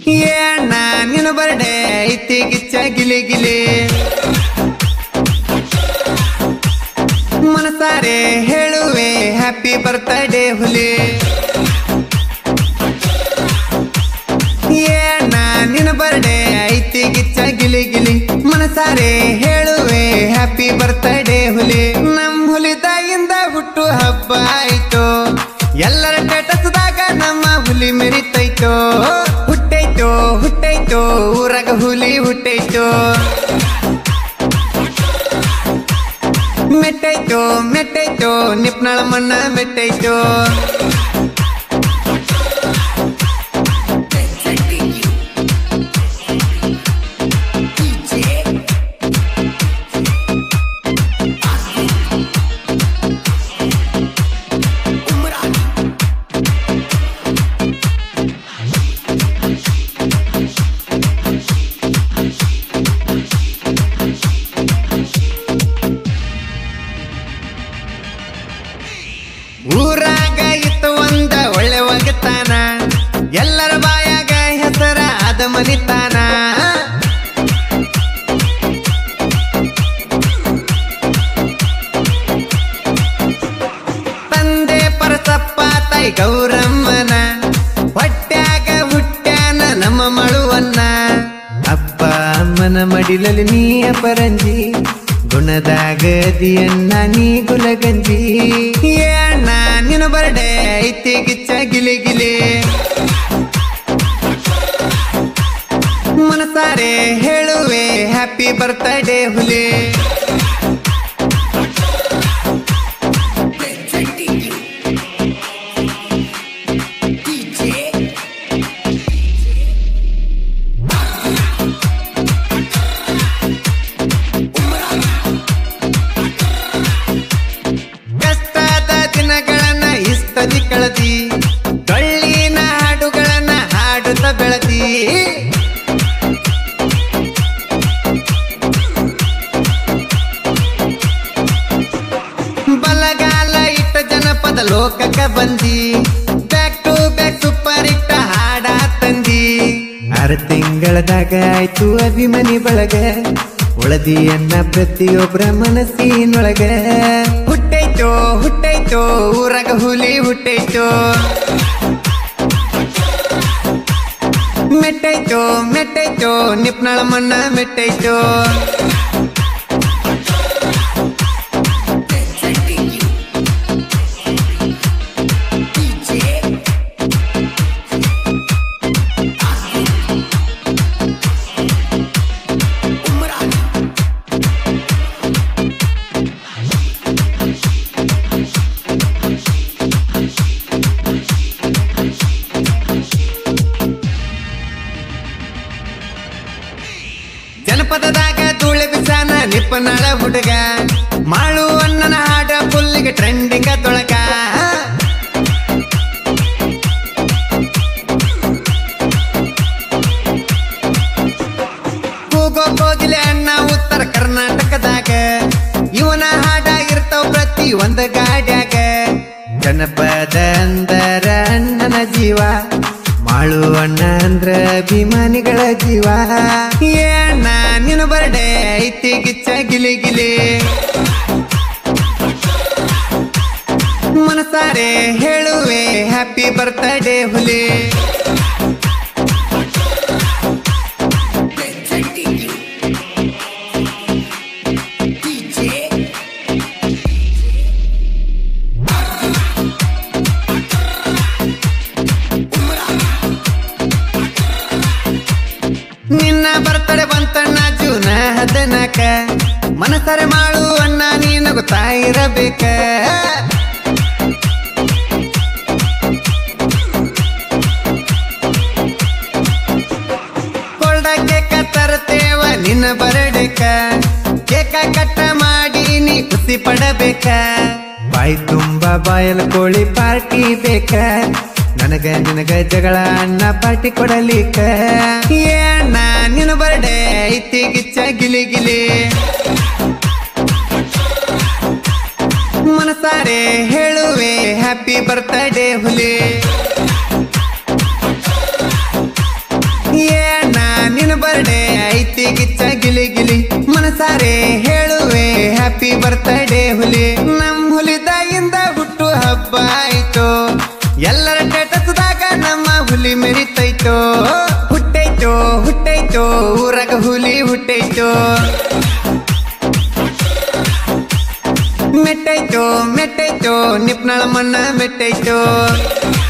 ಏ ಅಣ್ಣ ನಿನ್ನ ಬರ್ಡೆ ಐತಿ ಗಿಚ್ಚ ಗಿಲಿ ಗಿಲಿ ಮನಸಾರೆ ಹೇಳುವೆ ಹ್ಯಾಪಿ ಬರ್ತ್ಡೇ ಹುಲಿ ಏ ಅಣ್ಣ ನಿನ್ನ ಬರ್ಡೇ ಐತಿ ಗಿಚ್ಚ ಗಿಲಿ ಗಿಲಿ ಮನಸಾರೆ ಹೇಳುವೆ ಹ್ಯಾಪಿ ಬರ್ತ್ಡೇ ಹುಲಿ ನಮ್ ಹುಲಿ ತಾಯಿಂದ ಹುಟ್ಟು ಹಬ್ಬ ಆಯ್ತು ಎಲ್ಲರ ಸ್ಟೇಟಸ್ದಾಗ ನಮ್ಮ ಹುಲಿ ಮೆರಿತೈತೋ ಹುಟ್ಟೈತೋ ಹುಟ್ಟೈತೋ ಊರಾಗ ಹುಲಿ ಹುಟ್ಟೈತೋ ಮೆಟ್ಟೈತೋ ಮೆಟ್ಟೈತೋ ನಿಪ್ನಾಳ ಮಣ್ಣ ಮೆಟ್ಟೈತೋ ಊರಾಗ ಇತ್ತು ಒಂದ ಒಳ್ಳೆ ಒಗತಾನ ಎಲ್ಲರ ಬಾಯಾಗ ಹೆಸರ ಅದ ಮನಿತಾನ ತಂದೆ ಪರಸಪ್ಪ ತಾಯಿ ಗೌರಮ್ಮನ ಹೊಟ್ಯಾಗ ಹುಟ್ಟ್ಯಾನ ನಮ್ಮ ಮಳುವನ್ನ ಅಪ್ಪ ಅಮ್ಮನ ಮಡಿಲಲ್ಲಿ ನೀ ಅಪರಂಜಿ ಗುಣದಾಗ ದಿಯನ್ನ ನೀ ಗುಲಗಂಜಿ ಏ ಅಣ್ಣ ನಿನ್ನ ಬರ್ಡೇ ಐತಿ ಗಿಚ್ಚ ಗಿಲಿ ಗಿಲಿ ಮನಸಾರೆ ಹೇಳುವೆ ಹ್ಯಾಪಿ ಬರ್ತ್ಡೇ ಹುಲಿ ಕಷ್ಟದ ದಿನಗಳನ್ನ ಇಸ್ತದಿ ಕಳದಿ ಡೊಳ್ಳಿನ ಹಾಡುಗಳನ್ನ ಹಾಡುತ್ತ ಬೆಳದಿ ಬಲಗಾಲ ಇಟ್ಟ ಜನಪದ ಲೋಕಕ್ಕ ಬಂದಿ ಬ್ಯಾಕ್ ಟು ಬ್ಯಾಕ್ ಸೂಪರ್ ಇಟ್ಟ ಹಾಡ ತಂದಿ ಆರು ತಿಂಗಳದಾಗ ಆಯ್ತು ಅಭಿಮನಿ ಬಳಗ ಉಳದಿಯನ್ನ ಪ್ರತಿಯೊಬ್ಬರ ಮನಸ್ಸಿನೊಳಗ ಹುಟ್ಟೈತೋ ಹುಟ್ಟೈತೋ ಊರಾಗ ಹುಲಿ ಹುಟ್ಟೈತೋ ಮೆಟ್ಟೈತೋ ಮೆಟ್ಟೈತೋ ನಿಪ್ನಾಳ ಮಣ್ಣ ಮೆಟ್ಟೈತೋ ಜನಪದದಾಗ ಧೂಳೆ ಬಿಸಾನ ನಿಪ್ಪನಾಳ ಹುಡುಗ ಮಾಳು ಅಣ್ಣನ ಹಾಡ ಫುಲ್ಲಿಗೆ ಟ್ರೆಂಡಿಂಗ ತೊಳಗ ಕೂಗೋ ಕೋಗಿಲೆ ಅಣ್ಣ ಉತ್ತರ ಕರ್ನಾಟಕದಾಗ ಇವನ ಹಾಡ ಇರ್ತಾವ ಪ್ರತಿ ಒಂದ ಗಾಡ್ಯಾಗ ಜನಪದ ಅಂದರ ಅಣ್ಣನ ಜೀವ ಮಾಳು ಅಣ್ಣ ಅಂದ್ರ ಅಭಿಮಾನಿಗಳ ಜೀವ ಏ ಅಣ್ಣ ನಿನ್ನ ಬರ್ಡೇ ಐತಿ ಗಿಚ್ಚ ಗಿಲಿ ಗಿಲಿ ಮನಸಾರೆ ಹೇಳುವೆ ಹ್ಯಾಪಿ ಬರ್ತ್ಡೇ ಹುಲಿ ನಿನ್ನ ಬರ್ತಡೆ ಬಂತಣ್ಣ ಜೂನ ಹದನಕ ಮನಸರೆ ಮಾಡು ಅಣ್ಣ ನೀನು ಗೊತ್ತಾಯಿರಬೇಕ ಕೊಳ್ಳ ಕೇಕ ತರ್ತೇವ ನಿನ್ನ ಬರಡೆಕ ಕೇಕ ಕಟ್ಟ ಮಾಡಿ ನೀ ಖುಷಿ ಪಡಬೇಕ ಬಾಯಿ ತುಂಬ ಬಾಯಲ್ ಕೋಳಿ ಪಾರ್ಟಿ ಬೇಕ ನನಗ ನಿನಗ ಜಗಳ ಅಣ್ಣ ಪಾರ್ಟಿ ಕೊಡಲಿಕ್ಕ ಏ ಅಣ್ಣ ನಿನ್ನ ಬರ್ಡೇ ಐತಿ ಗಿಚ್ಚ ಗಿಲಿ ಗಿಲಿ ಮನಸಾರೆ ಹೇಳುವೆ ಹ್ಯಾಪಿ ಬರ್ತ್ಡೇ ಹುಲಿ ಏನ ನಿನ್ನ ಬರ್ಡೇ ಐತಿ ಗಿಚ್ಚ ಗಿಲಿ ಗಿಲಿ ಮನಸಾರೆ ಹೇಳುವೆ ಹ್ಯಾಪಿ ಬರ್ತಡೇ ಹುಲಿ ನಮ್ ಹುಲಿದಾಗಿಂದ ಹುಟ್ಟು ಹಬ್ಬ ಆಯ್ತು ಎಲ್ಲರ ಸ್ಟೇಟಸ್ದಾಗ ನಮ್ಮ ಹುಲಿ ಮೆರಿತೈತೋ ಹುಟ್ಟೈತೋ ಹುಟ್ಟೈತೋ ಊರಾಗ ಹುಲಿ ಹುಟ್ಟೈತೋ ಮೆಟ್ಟೈತೋ ಮೆಟ್ಟೈತೋ ನಿಪ್ನಳ ಮಣ್ಣ ಮೆಟ್ಟೈತೋ